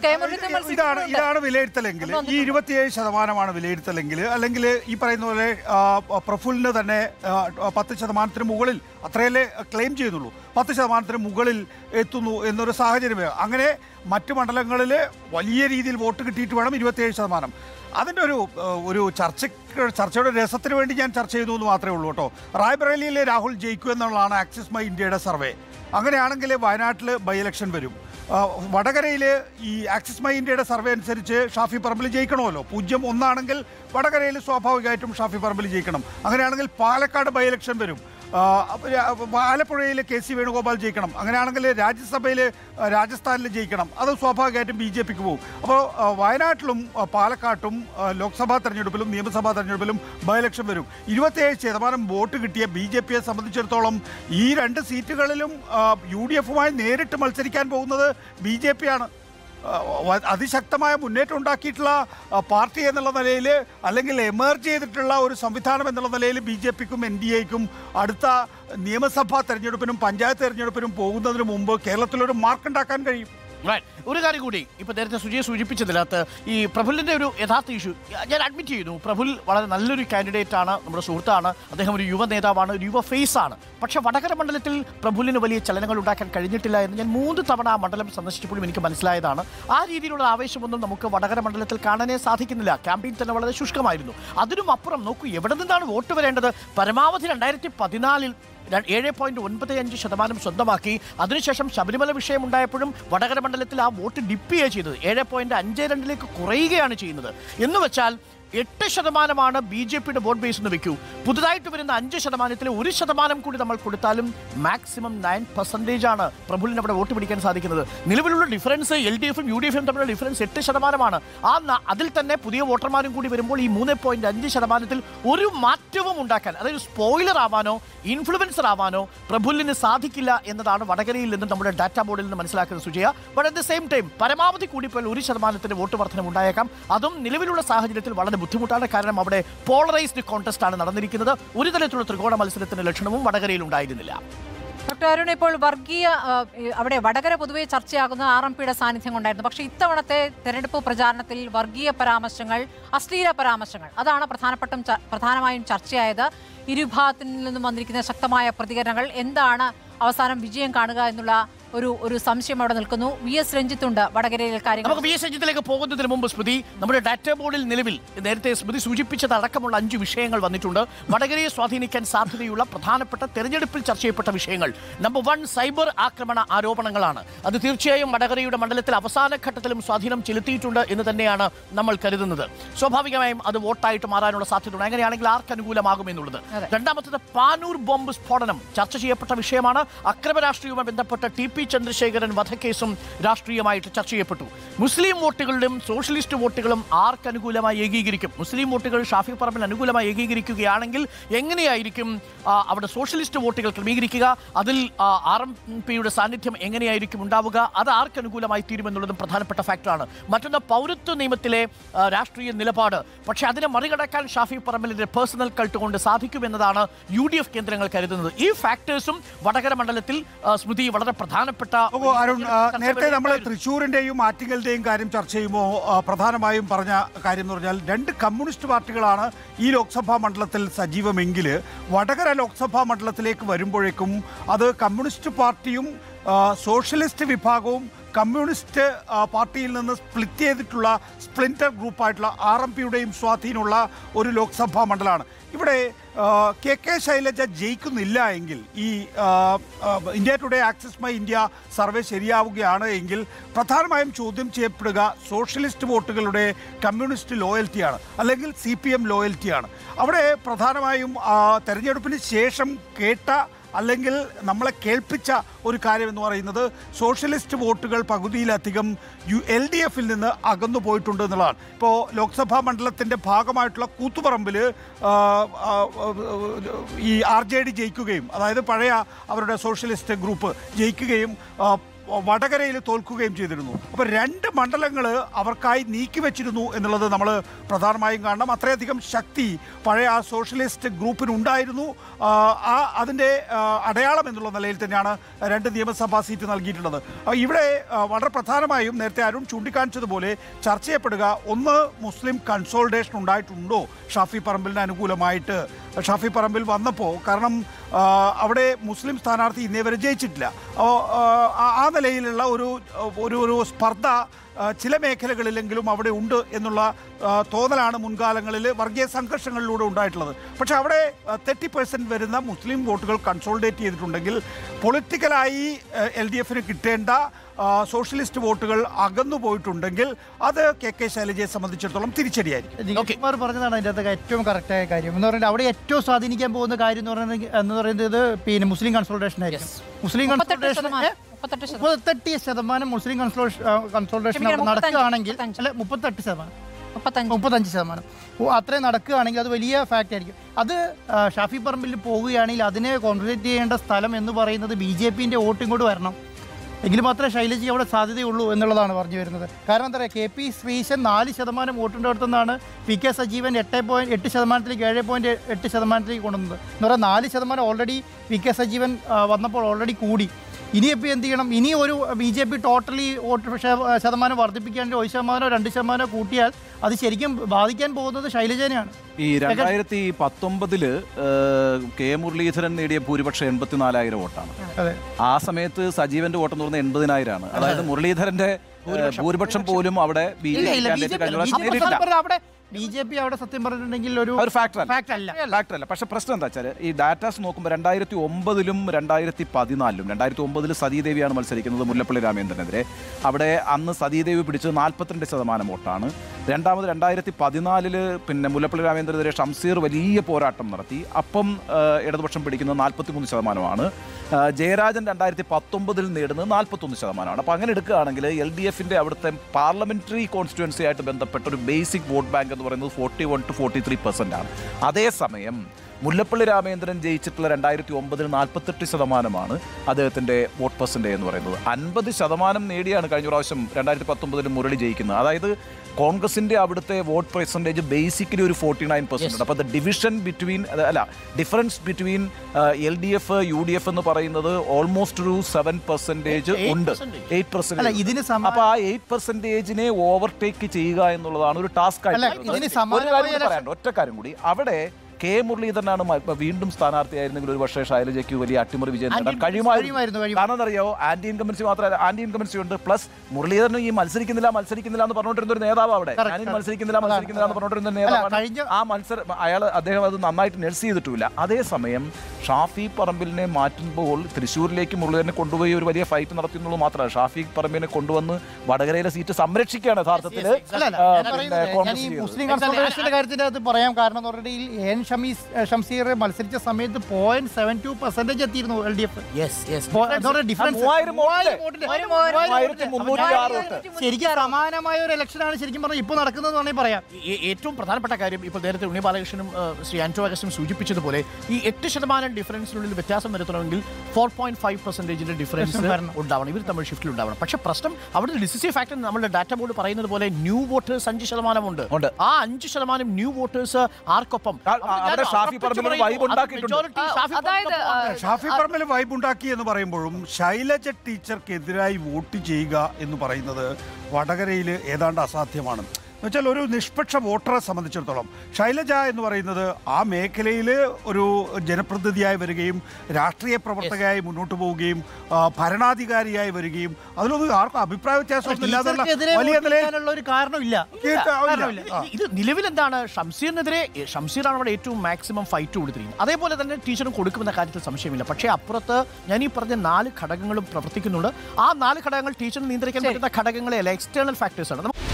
K Muraleedharan ഇതാണ് മത്സരിക്കുന്നുണ്ട്. ഇതാണ് വിലയിരുത്തലെങ്കിൽ ഈ ഇരുപത്തിയേഴ് ശതമാനമാണ് വിലയിരുത്തലെങ്കിൽ അല്ലെങ്കിൽ ഈ പറയുന്ന പോലെ ആ, പ്രഫുലിന് തന്നെ ആ, പത്ത് ശതമാനത്തിന് മുകളിൽ അത്രയല്ലേ ക്ലെയിം ചെയ്യുന്നുള്ളൂ പത്ത് ശതമാനത്തിന് മുകളിൽ എത്തുന്നു എന്നൊരു സാഹചര്യമേ അങ്ങനെ മറ്റ് മണ്ഡലങ്ങളിൽ വലിയ രീതിയിൽ വോട്ട് കിട്ടിയിട്ട് വേണം ഇരുപത്തിയേഴ് ശതമാനം അതിൻ്റെ ഒരു ആ, ഒരു ചർച്ച ചർച്ചയുടെ രസത്തിന് വേണ്ടി ഞാൻ ചർച്ച ചെയ്തു എന്ന് മാത്രമേ ഉള്ളൂ കേട്ടോ റായ്ബറേലിയിൽ രാഹുൽ ജയിക്കൂ എന്നുള്ളതാണ് ആക്സിസ് മൈ ഇന്ത്യയുടെ സർവേ അങ്ങനെയാണെങ്കിൽ വയനാട്ടിൽ ബൈ ഇലക്ഷൻ വരും ആ, വടകരയിൽ ഈ ആക്സിസ് മൈ ഇന്ത്യയുടെ സർവേ അനുസരിച്ച് ഷാഫി പറമ്പിൽ ജയിക്കണമല്ലോ പൂജ്യം ഒന്നാണെങ്കിൽ വടകരയിൽ സ്വാഭാവികമായിട്ടും ഷാഫി പറമ്പിൽ ജയിക്കണം അങ്ങനെയാണെങ്കിൽ പാലക്കാട് ബൈ ഇലക്ഷൻ വരും ആ, അപ്പൊ രാ- അപ്പൊ ആലപ്പുഴയിൽ കെ സി വേണുഗോപാൽ ജയിക്കണം അങ്ങനെയാണെങ്കിൽ രാജ്യസഭയിൽ രാജസ്ഥാനിൽ ജയിക്കണം അത് സ്വാഭാവികമായിട്ടും ബി ജെ പിക്ക് പോകും അപ്പോൾ വയനാട്ടിലും ആ, പാലക്കാട്ടും ആ, ലോക്സഭാ തെരഞ്ഞെടുപ്പിലും നിയമസഭാ തെരഞ്ഞെടുപ്പിലും ബൈ ഇലക്ഷൻ വരും ഇരുപത്തിയേഴ് ശതമാനം വോട്ട് കിട്ടിയ ബി ജെ പിയെ സംബന്ധിച്ചിടത്തോളം ഈ രണ്ട് സീറ്റുകളിലും യു ഡി എഫുമായി നേരിട്ട് മത്സരിക്കാൻ പോകുന്നത് ബി ജെ പി ആണ് ആ, വ- അതിശക്തമായ മുന്നേറ്റം ഉണ്ടാക്കിയിട്ടുള്ള ആ, പാർട്ടി എന്നുള്ള നിലയിൽ അല്ലെങ്കിൽ എമേർജ് ചെയ്തിട്ടുള്ള ഒരു സംവിധാനം എന്നുള്ള നിലയിൽ ബി ജെ പിക്കും എൻ ഡി എക്കും അടുത്ത നിയമസഭാ തെരഞ്ഞെടുപ്പിനും പഞ്ചായത്ത് തെരഞ്ഞെടുപ്പിനും പോകുന്നതിന് മുമ്പ് കേരളത്തിലൊരു മാർക്ക് ഉണ്ടാക്കാൻ കഴിയും Right. ഒരു കാര്യം കൂടി ഇപ്പൊ നേരത്തെ സുജിയെ സൂചിപ്പിച്ചതിനകത്ത് ഈ പ്രഫുലിന്റെ ഒരു യഥാർത്ഥ ഇഷ്യൂ ഞാൻ അഡ്മിറ്റ് ചെയ്യുന്നു പ്രഫുൽ വളരെ നല്ലൊരു കാൻഡിഡേറ്റ് ആണ് നമ്മുടെ സുഹൃത്താണ് അദ്ദേഹം ഒരു യുവ നേതാവാണ് ഒരു യുവ ഫേസ് ആണ് പക്ഷെ വടകര മണ്ഡലത്തിൽ പ്രഫുലിന് വലിയ ചലനങ്ങൾ ഉണ്ടാക്കാൻ കഴിഞ്ഞിട്ടില്ല എന്ന് ഞാൻ മൂന്ന് തവണ ആ മണ്ഡലം സന്ദർശിച്ചപ്പോഴും എനിക്ക് മനസ്സിലായതാണ് ആ രീതിയിലുള്ള ആവേശമൊന്നും നമുക്ക് വടകര മണ്ഡലത്തിൽ കാണാനേ സാധിക്കുന്നില്ല ക്യാമ്പയിൻ തന്നെ വളരെ ശുഷ്കമായിരുന്നു അതിനും അപ്പുറം നോക്കൂ എവിടെ നിന്നാണ് വോട്ട് വരേണ്ടത് പരമാവധി രണ്ടായിരത്തി പതിനാലിൽ ര- ഏഴ് പോയിന്റ് ഒൻപത് അഞ്ച് ശതമാനം സ്വന്തമാക്കി അതിനുശേഷം ശബരിമല വിഷയം ഉണ്ടായപ്പോഴും വടകര മണ്ഡലത്തിൽ ആ വോട്ട് ഡിപ്പ് ചെയ്യുക ചെയ്തത് ഏഴ് പോയിന്റ് അഞ്ച് രണ്ടിലേക്ക് കുറയുകയാണ് ചെയ്യുന്നത് എന്ന് വെച്ചാൽ എട്ട് ശതമാനമാണ് ബി ജെ പിയുടെ വോട്ട് ബേസ് എന്ന് വെക്കൂ പുതുതായിട്ട് വരുന്ന അഞ്ച് ശതമാനത്തിൽ ഒരു ശതമാനം കൂടി നമ്മൾ കൊടുത്താലും മാക്സിമം നയൻ പെർസെൻറ്റേജ് ആണ് പ്രഭുലിന് അവിടെ വോട്ട് പിടിക്കാൻ സാധിക്കുന്നത് നിലവിലുള്ള ഡിഫറൻസ് എൽ ഡി എഫും യു ഡി എഫും തമ്മിലുള്ള ഡിഫറൻസ് എട്ട് ശതമാനമാണ് ആ ന- അതിൽ തന്നെ പുതിയ വോട്ടർമാരും കൂടി വരുമ്പോൾ ഈ മൂന്ന് പോയിന്റ് അഞ്ച് ശതമാനത്തിൽ ഒരു മാറ്റവും ഉണ്ടാക്കാൻ അതായത് സ്പോയിലർ ആവാനോ ഇൻഫ്ലുവൻസർ ആവാനോ പ്രഫുല്ലിന് സാധിക്കില്ല എന്നതാണ് വടകരയിൽ നിന്ന് നമ്മുടെ ഡാറ്റാ ബോർഡിൽ നിന്ന് മനസ്സിലാക്കുന്നത് Sujaya but at the same time പരമാവധി കൂടിപ്പോയാൽ ഒരു ശതമാനത്തിന്റെ വോട്ട് വർധനം ഉണ്ടായേക്കാം അതും നിലവിലുള്ള സാഹചര്യത്തിൽ വളരെ ബുദ്ധിമുട്ടാണ് കാരണം അവിടെ പോളറൈസ്ഡ് കോൺടെസ്റ്റ് ആണ് നടന്നിരിക്കുന്നത് ഒരു തരത്തിലുള്ള ത്രികോണ മത്സരത്തിന്റെ ലക്ഷണവും വടകരയിൽ ഉണ്ടായിരുന്നില്ല ഡോക്ടർ അരുൺ ഇപ്പോൾ വർഗീയ ആ, ഈ അവിടെ വടകര പൊതുവെ ചർച്ചയാകുന്ന ആർ എം പിയുടെ സാന്നിധ്യം കൊണ്ടായിരുന്നു പക്ഷേ ഇത്തവണത്തെ തെരഞ്ഞെടുപ്പ് പ്രചാരണത്തിൽ വർഗീയ പരാമർശങ്ങൾ അശ്ലീല പരാമർശങ്ങൾ അതാണ് പ്രധാനപ്പെട്ടും ച- പ്രധാനമായും ചർച്ചയായത് ഇരുഭാഗത്തിൽ നിന്നും വന്നിരിക്കുന്ന ശക്തമായ പ്രതികരണങ്ങൾ എന്താണ് അവസാനം വിജയം കാണുക എന്നുള്ള ഒരു ഒരു സംശയം അവിടെ നിൽക്കുന്നു വി എസ് രഞ്ജിത്തുണ്ട് വടകരയിൽ കാര്യങ്ങൾ നമുക്ക് വി എസ് രഞ്ജിത്തിലേക്ക് പോകുന്നതിന് മുമ്പ് സ്മൃതി നമ്മുടെ ഡാറ്റാ ബോർഡിൽ നിലവിൽ നേരത്തെ സ്മൃതി സൂചിപ്പിച്ചത് അടക്കമുള്ള അഞ്ച് വിഷയങ്ങൾ വന്നിട്ടുണ്ട് വടകരയെ സ്വാധീനിക്കാൻ സാധ്യതയുള്ള പ്രധാനപ്പെട്ട തെരഞ്ഞെടുപ്പിൽ ചർച്ച ചെയ്യപ്പെട്ട വിഷയങ്ങൾ നമ്പർ വൺ സൈബർ ആക്രമണ ആരോപണങ്ങളാണ് അത് തീർച്ചയായും വടകരയുടെ മണ്ഡലത്തിൽ അവസാന ഘട്ടത്തിലും സ്വാധീനം ചെലുത്തിയിട്ടുണ്ട് എന്ന് തന്നെയാണ് നമ്മൾ കരുതുന്നത് സ്വാഭാവികമായും അത് വോട്ടായിട്ട് മാറാനുള്ള സാധ്യതയുണ്ട് അങ്ങനെയാണെങ്കിൽ ആർക്ക് അനുകൂലമാകും എന്നുള്ളത് അതെ. രണ്ടാമത്തത് പാനൂർ ബോംബ് സ്ഫോടനം ചർച്ച ചെയ്യപ്പെട്ട വിഷയമാണ് അക്രമ രാഷ്ട്രീയവുമായി ബന്ധപ്പെട്ട ടി പി ചന്ദ്രശേഖരൻ വധക്കേസും രാഷ്ട്രീയമായിട്ട് ചർച്ച ചെയ്യപ്പെട്ടു മുസ്ലിം വോട്ടുകളുടെയും സോഷ്യലിസ്റ്റ് വോട്ടുകളും ആർക്ക് അനുകൂലമായി ഏകീകരിക്കും മുസ്ലിം വോട്ടുകൾ ഷാഫി പറമ്പിൽ അനുകൂലമായി ഏകീകരിക്കുകയാണെങ്കിൽ എങ്ങനെയായിരിക്കും ആ, അവിടെ സോഷ്യലിസ്റ്റ് വോട്ടുകൾ ക്രമീകരിക്കുക അതിൽ ആർ എം പിയുടെ സാന്നിധ്യം എങ്ങനെയായിരിക്കും ഉണ്ടാവുക അത് ആർക്ക് അനുകൂലമായി തീരുമെന്നുള്ളതും പ്രധാനപ്പെട്ട ഫാക്ടറാണ് മറ്റൊന്ന് പൗരത്വ നിയമത്തിലെ ആ, രാഷ്ട്രീയ നിലപാട് പക്ഷേ അതിനെ മറികടക്കാൻ ഷാഫി പറമ്പലിന്റെ പേഴ്സണൽ കൾട്ട് കൊണ്ട് സാധിക്കുമെന്നതാണ് യു ഡി എഫ് കേന്ദ്രങ്ങൾ കരുതുന്നത് ഈ ഫാക്ടേഴ്സും വടകര മണ്ഡലത്തിൽ ആ, സ്മൃതി വളരെ പ്രധാനപ്പെട്ട നോക്കൂ അരുൺ ആ, നേരത്തെ നമ്മൾ തൃശ്ശൂരിന്റെയും ആറ്റിങ്ങലിന്റെയും കാര്യം ചർച്ച ചെയ്യുമ്പോൾ ആ, പ്രധാനമായും പറഞ്ഞ കാര്യം എന്ന് പറഞ്ഞാൽ രണ്ട് കമ്മ്യൂണിസ്റ്റ് പാർട്ടികളാണ് ഈ ലോക്സഭാ മണ്ഡലത്തിൽ സജീവമെങ്കിൽ വടകര ലോക്സഭാ മണ്ഡലത്തിലേക്ക് വരുമ്പോഴേക്കും അത് കമ്മ്യൂണിസ്റ്റ് പാർട്ടിയും ആ, സോഷ്യലിസ്റ്റ് വിഭാഗവും കമ്മ്യൂണിസ്റ്റ് ആ, പാർട്ടിയിൽ നിന്ന് സ്പ്ലിറ്റ് ചെയ്തിട്ടുള്ള സ്പ്ലിൻറ്റർ ഗ്രൂപ്പായിട്ടുള്ള ആർ എം പിയുടെയും സ്വാധീനമുള്ള ഒരു ലോക്സഭാ മണ്ഡലമാണ് ഇവിടെ ആ, കെ കെ ശൈലജ ജയിക്കുന്നില്ല എങ്കിൽ ഈ ആ, ആ, India Today Axis My India survey ശരിയാവുകയാണ് എങ്കിൽ പ്രധാനമായും ചോദ്യം ചെയ്യപ്പെടുക സോഷ്യലിസ്റ്റ് വോട്ടുകളുടെ കമ്മ്യൂണിസ്റ്റ് ലോയൽറ്റിയാണ് അല്ലെങ്കിൽ സി പി എം ലോയൽറ്റിയാണ് അവിടെ പ്രധാനമായും ആ, തെരഞ്ഞെടുപ്പിന് ശേഷം കേട്ട അല്ലെങ്കിൽ നമ്മളെ കേൾപ്പിച്ച ഒരു കാര്യം എന്ന് പറയുന്നത് സോഷ്യലിസ്റ്റ് വോട്ടുകൾ പകുതിയിലധികം യു എൽ ഡി എഫിൽ നിന്ന് അകന്നു പോയിട്ടുണ്ട് എന്നുള്ളതാണ് ഇപ്പോൾ ലോക്സഭാ മണ്ഡലത്തിൻ്റെ ഭാഗമായിട്ടുള്ള കൂത്തുപറമ്പിൽ ആ, ആ, ആ, ഈ ആർ ജെ ഡി ജയിക്കുകയും അതായത് പഴയ അവരുടെ സോഷ്യലിസ്റ്റ് ഗ്രൂപ്പ് ജയിക്കുകയും ആ, വടകരയിൽ തോൽക്കുകയും ചെയ്തിരുന്നു അപ്പോൾ രണ്ട് മണ്ഡലങ്ങൾ അവർക്കായി നീക്കിവെച്ചിരുന്നു എന്നുള്ളത് നമ്മൾ പ്രധാനമായും കാണണം അത്രയധികം ശക്തി പഴയ ആ സോഷ്യലിസ്റ്റ് ഗ്രൂപ്പിനുണ്ടായിരുന്നു ആ, ആ അതിൻ്റെ ആ, അടയാളം എന്നുള്ള നിലയിൽ തന്നെയാണ് രണ്ട് നിയമസഭാ സീറ്റ് നൽകിയിട്ടുള്ളത് ആ, ഇവിടെ ആ, വളരെ പ്രധാനമായും നേരത്തെ അരുൺ ചൂണ്ടിക്കാണിച്ചതുപോലെ ചർച്ച ചെയ്യപ്പെടുക ഒന്ന് മുസ്ലിം കൺസോൾട്ടേഷൻ ഉണ്ടായിട്ടുണ്ടോ ഷാഫി പറമ്പിലിന് അനുകൂലമായിട്ട് ഷാഫി പറമ്പിൽ വന്നപ്പോൾ കാരണം ആ, അവിടെ മുസ്ലിം സ്ഥാനാർത്ഥി ഇന്നേ വരെ ജയിച്ചിട്ടില്ല ആ, ആ, ആ നിലയിലുള്ള ഒരു ഒരു ഒരു സ്പർദ്ധ ആ, ചില മേഖലകളിലെങ്കിലും അവിടെ ഉണ്ട് എന്നുള്ള ആ, തോന്നലാണ് മുൻകാലങ്ങളിൽ വർഗീയ സംഘർഷങ്ങളിലൂടെ ഉണ്ടായിട്ടുള്ളത് പക്ഷേ അവിടെ തേർട്ടി പെർസെൻറ്റ് വരുന്ന മുസ്ലിം വോട്ടുകൾ കൺസോൾഡേറ്റ് ചെയ്തിട്ടുണ്ടെങ്കിൽ പൊളിറ്റിക്കലായി എൽ ഡി എഫിന് കിട്ടേണ്ട ആ, സോഷ്യലിസ്റ്റ് വോട്ടുകൾ അകന്നു പോയിട്ടുണ്ടെങ്കിൽ അത് കെ കെ ശൈലജയെ സംബന്ധിച്ചിടത്തോളം തിരിച്ചടിയായിരിക്കും നികേഷ് കുമാർ പറഞ്ഞതാണ് അതിൻ്റെ അകത്ത് ഏറ്റവും കറക്റ്റായ കാര്യം എന്ന് പറയുന്നത് അവിടെ ഏറ്റവും സ്വാധീനിക്കാൻ പോകുന്ന കാര്യം എന്ന് പറയുന്നത് എന്ന് പറയുന്നത് പിന്നെ മുസ്ലിം കൺസോൾട്ടേഷൻ ആയിരിക്കും മുസ്ലിം മുപ്പത്തെട്ട് കൺസോൾട്ടേഷൻ ശതമാനം മുപ്പത്തെട്ട് ശതമാനം മുപ്പത്തെട്ട് ശതമാനം മുസ്ലിം കൺസോൾട്ടേഷൻ കൺസോൾട്ടേഷൻ ക്ഷമിക്കണം, അവിടെ നടക്കുകയാണെങ്കിൽ മുപ്പത്തഞ്ച്. അല്ല മുപ്പത്തെട്ട് ശതമാനം മുപ്പത്തഞ്ച് മുപ്പത്തഞ്ച് ശതമാനം ഓ, അത്രയും നടക്കുകയാണെങ്കിൽ അത് വലിയ ഫാക്റ്റ് ആയിരിക്കും അത് ആ, ഷാഫി പറമ്പിൽ പോവുകയാണെങ്കിൽ അതിനെ കോൺസെൻട്രേറ്റ് ചെയ്യേണ്ട സ്ഥലം എന്ന് പറയുന്നത് ബി ജെ പിൻ്റെ വോട്ട് ഇങ്ങോട്ട് വരണം എങ്കിൽ മാത്രമേ ശൈലജയ്ക്ക് അവിടെ സാധ്യതയുള്ളൂ എന്നുള്ളതാണ് പറഞ്ഞു വരുന്നത് കാരണം എന്താ പറയുക കെ പി ശ്രീശൻ നാല് ശതമാനം വോട്ടിൻ്റെ അടുത്തുനിന്നാണ് പി കെ സജീവൻ എട്ട് പോയിൻറ്റ് എട്ട് ശതമാനത്തിലേക്ക് ഏഴ് പോയിൻറ്റ് എട്ട് ശതമാനത്തിലേക്ക് കൊണ്ടുവന്നത് എന്ന് പറഞ്ഞാൽ നാല് ശതമാനം ഓൾറെഡി പി കെ സജീവൻ ആ, വന്നപ്പോൾ ഓൾറെഡി കൂടി ഇനിയിപ്പോൾ എന്ത് ചെയ്യണം ഇനി ഒരു B J P totally vote ശത- ശതമാനം വർദ്ധിപ്പിക്കാൻ ഒരു ശതമാനമോ രണ്ട് ശതമാനമോ കൂട്ടിയാൽ അത് ശരിക്കും ബാധിക്കാൻ പോകുന്നത് ശൈലജനെയാണ് ഈ രണ്ടായിരത്തി പത്തൊമ്പതില് കെ മുരളീധരൻ നേടിയ ഭൂരിപക്ഷം എൺപത്തിനാലായിരം വോട്ടാണ് അതെ ആ സമയത്ത് സജീവന്റെ വോട്ട് എന്ന് പറഞ്ഞാൽ എൺപതിനായിരമാണ് അതായത് മുരളീധരന്റെ ഏഹ്, ഭൂരിപക്ഷം പോലും അവിടെ ബി ജെ ഇല്ല പി ഇല്ല ബി ജെ കാൻഡിഡേറ്റ് പി കഴിഞ്ഞ പ്രാവശ്യം നേടിയിട്ടില്ല അവിടെ ബി ജെ പി അവിടെ സത്യം പറഞ്ഞിട്ടുണ്ടെങ്കിൽ ഒരു ഒരു ഫാക്ടർ അല്ല ഫാക്ട് അല്ല ഫാക്ടർ അല്ല പക്ഷെ പ്രശ്നം എന്താ വെച്ചാൽ ഈ ഡാറ്റാസ് നോക്കുമ്പോൾ രണ്ടായിരത്തി ഒമ്പതിലും രണ്ടായിരത്തി പതിനാലിലും രണ്ടായിരത്തി ഒമ്പതിൽ സതീദേവിയാണ് മത്സരിക്കുന്നത് മുല്ലപ്പള്ളി രാമേന്ദ്രനെതിരെ അവിടെ അന്ന് സതീദേവി പിടിച്ചത് നാൽപ്പത്തിരണ്ട് ശതമാനം വോട്ടാണ് രണ്ടാമത് രണ്ടായിരത്തി പതിനാലില് പിന്നെ മുല്ലപ്പള്ളി രാമേന്ദ്രനെതിരെ ഷംസീർ വലിയ പോരാട്ടം നടത്തി അപ്പം ആ, ഇടതുപക്ഷം പിടിക്കുന്നത് നാൽപ്പത്തിമൂന്ന് ശതമാനമാണ് ആ, ജയരാജൻ രണ്ടായിരത്തി പത്തൊമ്പതിൽ നേടുന്നത് നാൽപ്പത്തൊന്ന് ശതമാനമാണ് അപ്പോൾ അങ്ങനെ എടുക്കുകയാണെങ്കിൽ എൽ ഡി എഫിൻ്റെ അവിടുത്തെ പാർലമെന്ററി കോൺസ്റ്റിറ്റ്യുവൻസി ആയിട്ട് ബന്ധപ്പെട്ട ഒരു ബേസിക് വോട്ട് ബാങ്ക് എന്ന് പറയുന്നത് forty one to forty three percent ആണ് അതേസമയം മുല്ലപ്പള്ളി രാമേന്ദ്രൻ ജയിച്ചിട്ടുള്ള രണ്ടായിരത്തി ഒമ്പതിൽ നാൽപ്പത്തെട്ട് ശതമാനമാണ് അദ്ദേഹത്തിൻ്റെ വോട്ട് പെർസെൻറ്റേജ് എന്ന് പറയുന്നത് അൻപത് ശതമാനം നേടിയാണ് കഴിഞ്ഞ പ്രാവശ്യം രണ്ടായിരത്തി പത്തൊമ്പതിൽ മുരളി ജയിക്കുന്നത് അതായത് കോൺഗ്രസിന്റെ അവിടുത്തെ വോട്ട് പെർസെൻറ്റേജ് ബേസിക്കലി ഒരു ഫോർട്ടി നയൻ പെർസെൻറ്റ് അപ്പോൾ ദ ഡിവിഷൻ ബിറ്റ്വീൻ അല്ല difference between L D F U D F എന്ന് പറയുന്നത് ഓൾമോസ്റ്റ് ഒരു സെവൻ പെർസെൻറ്റേജ് Eight ഉണ്ട് percentage. എയ്റ്റ് അല്ല പെർസെൻറ്റേജ് ഇതിന് സമ- അപ്പൊ ആ എയ്റ്റ് പെർസെന്റേജിനെ ഓവർടേക്ക് ചെയ്യുക എന്നുള്ളതാണ് ഒരു ടാസ്ക് അല്ല, ആയിട്ട് ഇതിന് ഒരു സമാനമായ കാര്യം കൂടി election- പറയാനുണ്ട് ഒറ്റ കാര്യം കൂടി അവിടെ കെ മുരളീധരനാണ് മ- ഇപ്പൊ വീണ്ടും സ്ഥാനാർത്ഥിയായിരുന്നെങ്കിൽ ഒരു പക്ഷേ ശൈലജയ്ക്ക് വലിയ അട്ടിമറി വിജയം നേടാൻ Anti- കഴിയുമായിരുന്നു കഴിയുമായിരുന്നു, കഴിയും. കാരണം അറിയോ ആന്റി ഇൻകമൻസി മാത്രമല്ല ആന്റി ഇൻകമൻസി ഉണ്ട് പ്ലസ് മുരളീധരനും ഈ മത്സരിക്കുന്നില്ല മത്സരിക്കുന്നില്ല എന്ന് പറഞ്ഞുകൊണ്ടിരുന്ന ഒരു നേതാവ് അവിടെ Correct, ഞാനും correct. മത്സരിക്കുന്നില്ല മത്സരിക്കുന്നില്ല എന്ന് പറഞ്ഞുകൊണ്ടിരുന്ന ഒരു അല്ല, നേതാവാണ് കഴിഞ്ഞ- ആ മത്സരം അയാൾ അദ്ദേഹം അത് നന്നായിട്ട് നഴ്സ് ചെയ്തിട്ടുമില്ല അതേസമയം ഷാഫി പറമ്പിലിനെ മാറ്റുമ്പോൾ തൃശ്ശൂരിലേക്ക് മുരളീധരനെ കൊണ്ടുപോയി ഒരു വലിയ ഫൈറ്റ് നടത്തി എന്നുള്ളത് മാത്രമല്ല ഷാഫി പറമ്പിലിനെ കൊണ്ടുവന്ന് വടകരയിലെ സീറ്റ് സംരക്ഷിക്കുകയാണ് യഥാർത്ഥത്തിൽ Yes, yes, അല്ല, അല്ല, ആ, ഞാൻ പിന്നെ പറയുന്നത് ഞാൻ കോൺഗ്രസ് ഈ ചെയ്തത്. മുസ്ലിം കൺസൾട്ടേഷന്റെ കാര്യത്തിന്റെ അത് പറയാം കാരണം എന്ന് പറഞ്ഞിട്ടുണ്ടെങ്കിൽ എൻ ഷമീസ് ഷംസീർ മത്സരിച്ച സമയത്ത് പോയിന്റ് സെവൻ ടു പെർസെന്റേജ് എത്തിയിരുന്നു L D F yes yes difference മൂവായിരം വോട്ട്. ഒരു മൂവായിരം മൂവായിരത്തി മുന്നൂറ്റി ആറ് വോട്ട് ശരിക്കും സമാനമായ ഒരു ഇലക്ഷനാണ് ശരിക്കും പറഞ്ഞാൽ ഇപ്പോൾ നടക്കുന്നത് വേണമെങ്കിൽ പറയാം ഏ- ഏറ്റവും പ്രധാനപ്പെട്ട കാര്യം ഇപ്പോൾ നേരത്തെ ഉണ്ണി ബാലകൃഷ്ണനും ആ, ശ്രീ ആന്റോ അഗസ്റ്റും സൂചിപ്പിച്ചതുപോലെ ഈ എട്ട് ശതമാനം ഡിഫറൻസിനുള്ളിൽ വ്യത്യാസം വരുത്തണമെങ്കിൽ ഫോർ പോയിന്റ് ഫൈവ് പെർസെന്റേജിന്റെ ഡിഫറൻസ് വരണം. ഉണ്ടാവണം ഇവർ തമ്മിൽ ഷിഫ്റ്റിൽ ഉണ്ടാവണം പക്ഷേ പ്രശ്നം അവിടെ ഡിസിസീവ് ഫാക്ടർ നമ്മുടെ ഡാറ്റ ബോർഡ് പറയുന്നത് പോലെ ന്യൂ വോട്ടേഴ്സ് അഞ്ച് ശതമാനമുണ്ട് ഉണ്ട്. ആ അഞ്ച് ശതമാനം ന്യൂ വോട്ടേഴ്സ് ആർക്കൊപ്പം ആ, ആ, അവിടെ ഷാഫി പറമ്പിൽ ഒരു vibe ഉണ്ടാക്കിയിട്ടുണ്ട്. അതായത് ആ, ഷാഫി പറമ്പിൽ വൈബ് ഉണ്ടാക്കി എന്ന് പറയുമ്പോഴും ശൈലജ ടീച്ചർക്കെതിരായി വോട്ട് ചെയ്യുക എന്ന് പറയുന്നത് വടകരയിൽ ഏതാണ്ട് അസാധ്യമാണ് എന്നുവെച്ചാൽ ഒരു നിഷ്പക്ഷ വോട്ടറെ സംബന്ധിച്ചിടത്തോളം ശൈലജ എന്ന് പറയുന്നത് ആ മേഖലയിൽ ഒരു ജനപ്രതിനിധിയായി വരികയും രാഷ്ട്രീയ പ്രവർത്തകയായി മുന്നോട്ട് പോവുകയും ആ, ഭരണാധികാരിയായി വരികയും അതിലൊന്നും ആർക്കും അഭിപ്രായ വ്യത്യാസമൊന്നും ഇല്ലാതുള്ള ടീച്ചർക്കെതിരെ വലിയ വോട്ട് നിലയിൽ ചെയ്യാനുള്ള ഒരു കാരണമില്ല കേട്ട- കാരണമില്ല. ആ. ഇത് നിലവിൽ എന്താണ് ഷംസീറിനെതിരെ ഷംസീറാണ് അവിടെ ഏറ്റവും മാക്സിമം ഫൈറ്റ് കൊടുത്തിരിക്കുന്നത് അതേപോലെ തന്നെ ടീച്ചറും കൊടുക്കുമെന്ന കാര്യത്തിൽ സംശയമില്ല പക്ഷേ അപ്പുറത്ത് ഞാൻ ഈ പറഞ്ഞ നാല് ഘടകങ്ങളും പ്രവർത്തിക്കുന്നുണ്ട് ആ നാല് ഘടകങ്ങൾ ടീച്ചറിന് നിയന്ത്രിക്കാൻ പറ്റുന്ന ഘടകങ്ങളെ അല്ല എക്സ്റ്റേണൽ ഫാക്ടേഴ്സ് ആണ്